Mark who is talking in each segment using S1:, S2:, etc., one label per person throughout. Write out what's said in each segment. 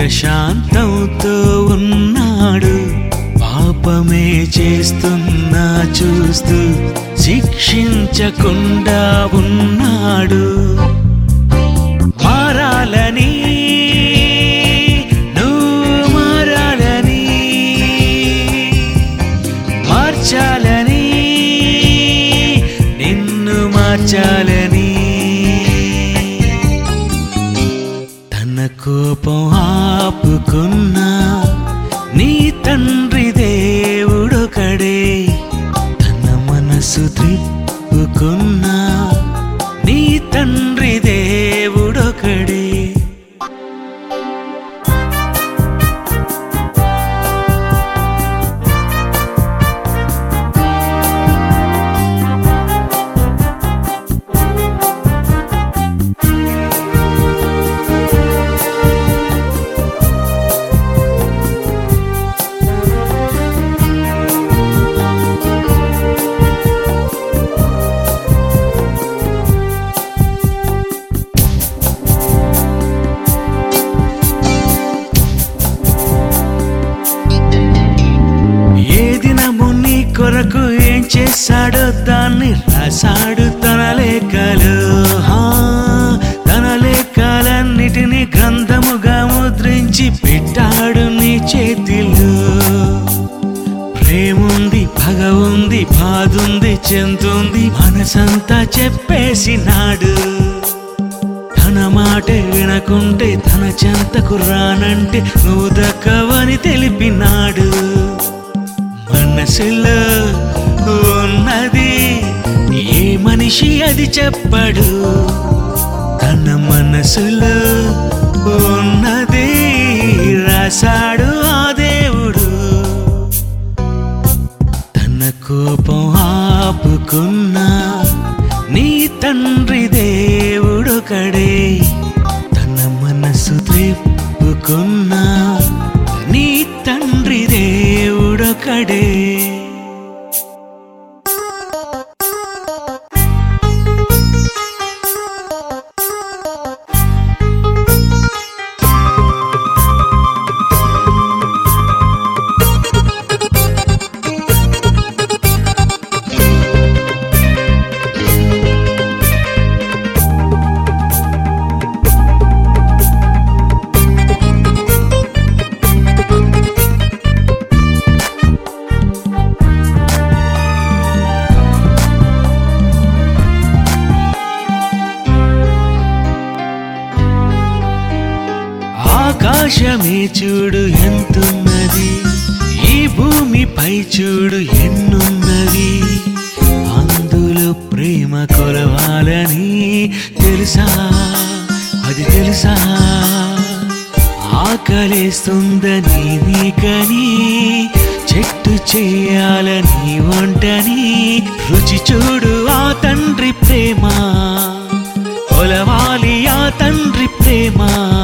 S1: దీర్ఘశాంతంతో ఉన్నాడు పాపమే చేస్తున్నా చూస్తూ శిక్షించకుండా ఉన్నాడు మారాలని నువ్వు మారాలని మార్చాలని నిన్ను మార్చాలని తన కోపం ఆపుకున్నా నీ తండ్రి దేవుడొకడే తన మనసు త్రిప్పుకున్నా నీ తండ్రి దేవుడొకడే ఏ దినము నీ కొరకు ఏం చేశాడో దాన్ని రాశాడు తన లేఖలు హా, తన లేఖలన్నిటినీ గ్రంథముగా ముద్రించి పెట్టాడు నీ చేతిలో ప్రేముంది పగ ఉంది బాధుంది చెందుంది మనసంతా చెప్పేసినాడు తన మాట వినకుంటే తన చెంతకు రానంటే నువ్వు దక్కవని తెలిపినాడు మనసులో ఉన్నది ఏ మనిషి అది చెప్పడు తన మనసులో ఉన్నది రాశాడు ఆ దేవుడు తన కోపం ఆపుకున్నా నీ తండ్రి దేవుడొకడే తన మనసు త్రిప్పుకున్నా నీ తండ్రి దేవుడొకడే ఆకాశమే చూడు ఎంతున్నది ఈ భూమిపై చూడు ఎన్నున్నది అందులో ప్రేమ కొలవాలని తెలుసా అది తెలుసా ఆకలేస్తుందని నీకని చెట్టు చేయాలని వంటని రుచి చూడు ఆ తండ్రి ప్రేమ కొలవాలి ఆ తండ్రి ప్రేమ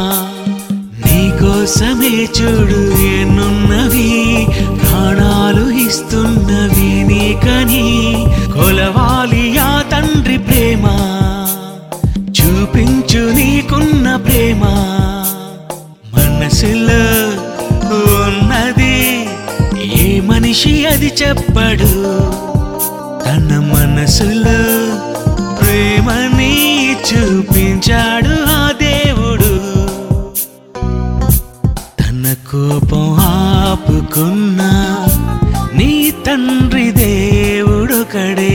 S1: నీకోసమే చూడు ఎన్నున్నవి ప్రాణాలు ఇస్తున్నవి నీకని కొలవాలి ఆ తండ్రి ప్రేమ చూపించు నీకున్న ప్రేమ మనసులో ఉన్నది ఏ మనిషి అది చెప్పడు తన మనసులో ప్రేమని చూపించాడు ఆ దేవుడు తన కోపం ఆపుకున్నా నీ తండ్రి దేవుడొకడే